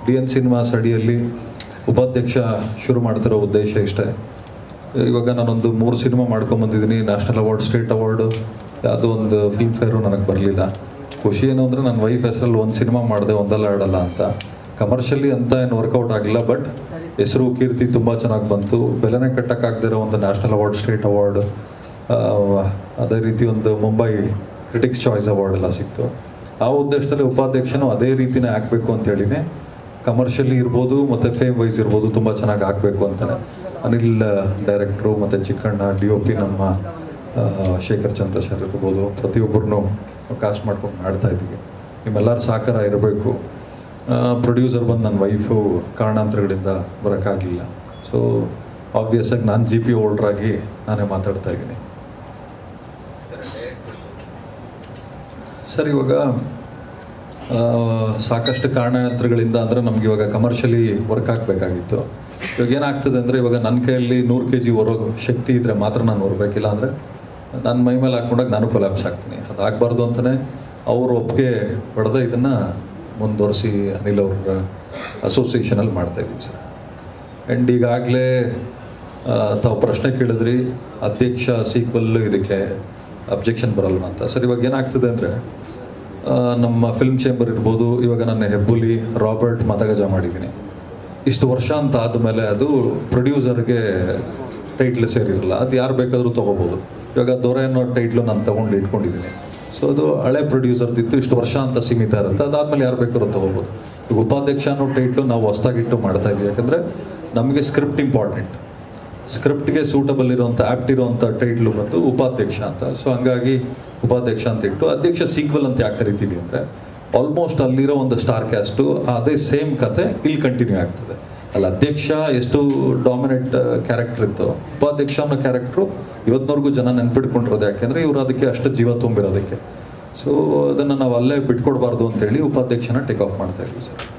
D N cinemas ಅಡಿಯಲ್ಲಿ ಉಪಾಧ್ಯಕ್ಷ ಶುರು ಮಾಡ್ತಿರೋ ಉದ್ದೇಶ ಇಷ್ಟೇ ಇವಾಗ ನಾನೊಂದು ಮೂರು ಸಿನಿಮಾ ಮಾಡ್ಕೊಂಬಂದಿದ್ದೀನಿ ನ್ಯಾಷನಲ್ ಅವಾರ್ಡ್ ಸ್ಟೇಟ್ ಅವಾರ್ಡು ಯಾವುದೋ ಒಂದು ಫಿಲ್ಮ್ ಫೇರು ನನಗೆ ಬರಲಿಲ್ಲ ಖುಷಿ ಏನು ಅಂದರೆ ನನ್ನ ವೈಫ್ ಹೆಸರಲ್ಲಿ ಒಂದು ಸಿನಿಮಾ ಮಾಡಿದೆ ಒಂದಲ್ಲ ಆಡಲ್ಲ ಅಂತ ಕಮರ್ಷಿಯಲಿ ಅಂತ ಏನು ವರ್ಕೌಟ್ ಆಗಿಲ್ಲ ಬಟ್ ಹೆಸರು ಕೀರ್ತಿ ತುಂಬ ಚೆನ್ನಾಗಿ ಬಂತು ಬೆಲೆನೇ ಕಟ್ಟಕ್ಕಾಗದಿರೋ ಒಂದು ನ್ಯಾಷನಲ್ ಅವಾರ್ಡ್ ಸ್ಟೇಟ್ ಅವಾರ್ಡ್ ಅದೇ ರೀತಿ ಒಂದು ಮುಂಬೈ ಕ್ರಿಟಿಕ್ಸ್ ಚಾಯ್ಸ್ ಅವಾರ್ಡ್ ಎಲ್ಲ ಸಿಕ್ತು ಆ ಉದ್ದೇಶದಲ್ಲಿ ಉಪಾಧ್ಯಕ್ಷನು ಅದೇ ರೀತಿನೇ ಆಗಬೇಕು ಅಂತ ಹೇಳಿನೇ ಕಮರ್ಷಿಯಲಿ ಇರ್ಬೋದು ಮತ್ತು ಫೇಮ್ ವೈಸ್ ಇರ್ಬೋದು ತುಂಬ ಚೆನ್ನಾಗಿ ಆಗಬೇಕು ಅಂತಾನೆ ಅನಿಲ್ ಡೈರೆಕ್ಟ್ರು ಮತ್ತು ಚಿಕ್ಕಣ್ಣ ಡಿ ಒ ಪಿ ನಮ್ಮ ಆ, ಶೇಖರ್ ಚಂದ್ರ ಸರ್ ಇರ್ಬೋದು ಪ್ರತಿಯೊಬ್ಬರನ್ನು ಕಾಸ್ಟ್ ಮಾಡ್ಕೊಂಡು ಮಾಡ್ತಾ ಇದ್ದೀವಿ ನಿಮ್ಮೆಲ್ಲರ ಸಹಕಾರ ಇರಬೇಕು ಪ್ರೊಡ್ಯೂಸರ್ ಬಂದು ನನ್ನ ವೈಫು ಕಾರಣಾಂತರಗಳಿಂದ ಬರೋಕ್ಕಾಗಲಿಲ್ಲ ಸೊ ಆಬ್ವಿಯಸ್ ಆಗಿ ನಾನು ಜಿ ಪಿ ಹೋಲ್ಡ್ರಾಗಿ ನಾನೇ ಮಾತಾಡ್ತಾ ಇದ್ದೀನಿ ಸರ್ ಇವಾಗ ಆ, ಸಾಕಷ್ಟು ಕಾರಣಾಂತರಗಳಿಂದ ಅಂದರೆ ನಮ್ಗೆ ಇವಾಗ ಕಮರ್ಷಿಯಲಿ ವರ್ಕ್ ಆಗಬೇಕಾಗಿತ್ತು ಇವಾಗ ಏನಾಗ್ತದೆ ಅಂದರೆ ಇವಾಗ ನನ್ನ ಕೈಯಲ್ಲಿ ನೂರು ಕೆ ಜಿ ಹೊರೋ ಶಕ್ತಿ ಇದ್ದರೆ ಮಾತ್ರ ನಾನು ಹೊರಬೇಕಿಲ್ಲ ಅಂದರೆ ನನ್ನ ಮೈ ಮೇಲೆ ಹಾಕೊಂಡಾಗ ನಾನು ಕೊಲಾಪ್ಸ್ ಆಗ್ತೀನಿ ಅದಾಗಬಾರ್ದು ಅಂತಲೇ ಅವರು ಒಪ್ಪಿಗೆ ಪಡೆದ ಇದನ್ನು ಮುಂದುವರಿಸಿ ಅನಿಲ್ ಅವ್ರ ಅಸೋಸಿಯೇಷನಲ್ಲಿ ಮಾಡ್ತಾಯಿದ್ದೀವಿ ಸರ್ ಆ್ಯಂಡ್ ಈಗಾಗಲೇ ತಾವು ಪ್ರಶ್ನೆ ಕೇಳಿದ್ರಿ ಅಧ್ಯಕ್ಷ ಸೀಕ್ವಲ್ ಇದಕ್ಕೆ ಅಬ್ಜೆಕ್ಷನ್ ಬರಲ್ವಾ ಅಂತ ಸರ್ ಇವಾಗ ಏನಾಗ್ತದೆ ಅಂದರೆ ನಮ್ಮ ಫಿಲ್ಮ್ ಚೇಂಬರ್ ಇರ್ಬೋದು ಇವಾಗ ನನ್ನ ಹೆಬ್ಬುಲಿ ರಾಬರ್ಟ್ ಮತಗಜ ಮಾಡಿದ್ದೀನಿ ಇಷ್ಟು ವರ್ಷ ಅಂತ ಆದಮೇಲೆ ಅದು ಪ್ರೊಡ್ಯೂಸರ್ಗೆ ಟೈಟ್ಲ್ ಸೇರಿರಲ್ಲ ಅದು ಯಾರು ಬೇಕಾದರೂ ತೊಗೋಬೋದು ಇವಾಗ ದೊರೆ ಅನ್ನೋ ಟೈಟ್ಲು ನಾನು ತೊಗೊಂಡು ಇಟ್ಕೊಂಡಿದ್ದೀನಿ ಸೊ ಅದು ಹಳೆ ಪ್ರೊಡ್ಯೂಸರ್ದಿತ್ತು ಇಷ್ಟು ವರ್ಷ ಅಂತ ಸೀಮಿತ ಇರುತ್ತೆ ಅದಾದಮೇಲೆ ಯಾರು ಬೇಕಾದ್ರೂ ತೊಗೋಬೋದು ಈಗ ಉಪಾಧ್ಯಕ್ಷ ಅನ್ನೋ ಟೈಟ್ಲು ನಾವು ಹೊಸ್ದಾಗಿಟ್ಟು ಮಾಡ್ತಾ ಇದ್ದೀವಿ ಯಾಕಂದರೆ ನಮಗೆ ಸ್ಕ್ರಿಪ್ಟ್ ಇಂಪಾರ್ಟೆಂಟ್ ಸ್ಕ್ರಿಪ್ಟ್ಗೆ ಸೂಟಬಲ್ ಇರುವಂಥ ಆ್ಯಪ್ಟ್ ಇರುವಂಥ ಟೈಟ್ಲು ಬಂದು ಉಪಾಧ್ಯಕ್ಷ ಅಂತ ಸೊ ಹಂಗಾಗಿ ಉಪಾಧ್ಯಕ್ಷ ಅಂತ ಇಟ್ಟು ಅಧ್ಯಕ್ಷ ಸೀಕ್ವಲ್ ಅಂತ ಯಾಕೆ ಕರಿತೀವಿ ಅಂದರೆ ಆಲ್ಮೋಸ್ಟ್ ಅಲ್ಲಿರೋ ಒಂದು ಸ್ಟಾರ್ ಕ್ಯಾಸ್ಟು ಅದೇ ಸೇಮ್ ಕತೆ ಇಲ್ಲಿ ಕಂಟಿನ್ಯೂ ಆಗ್ತದೆ ಅಲ್ಲಿ ಅಧ್ಯಕ್ಷ ಎಷ್ಟು ಡಾಮಿನೇಟ್ ಕ್ಯಾರೆಕ್ಟರ್ ಇತ್ತು ಉಪಾಧ್ಯಕ್ಷ ಅನ್ನೋ ಕ್ಯಾರೆಕ್ಟ್ರು ಇವತ್ತಿನವರೆಗೂ ಜನ ನೆನ್ಪಿಟ್ಕೊಂಡಿರೋದು ಯಾಕೆಂದರೆ ಇವರು ಅದಕ್ಕೆ ಅಷ್ಟು ಜೀವ ತುಂಬಿರೋದಕ್ಕೆ ಸೊ ಅದನ್ನು ನಾವು ಅಲ್ಲೇ ಬಿಟ್ಕೊಡ್ಬಾರ್ದು ಅಂತೇಳಿ ಉಪಾಧ್ಯಕ್ಷನ ಟೇಕ್ ಆಫ್ ಮಾಡ್ತಾ ಇದ್ವಿ ಸರ್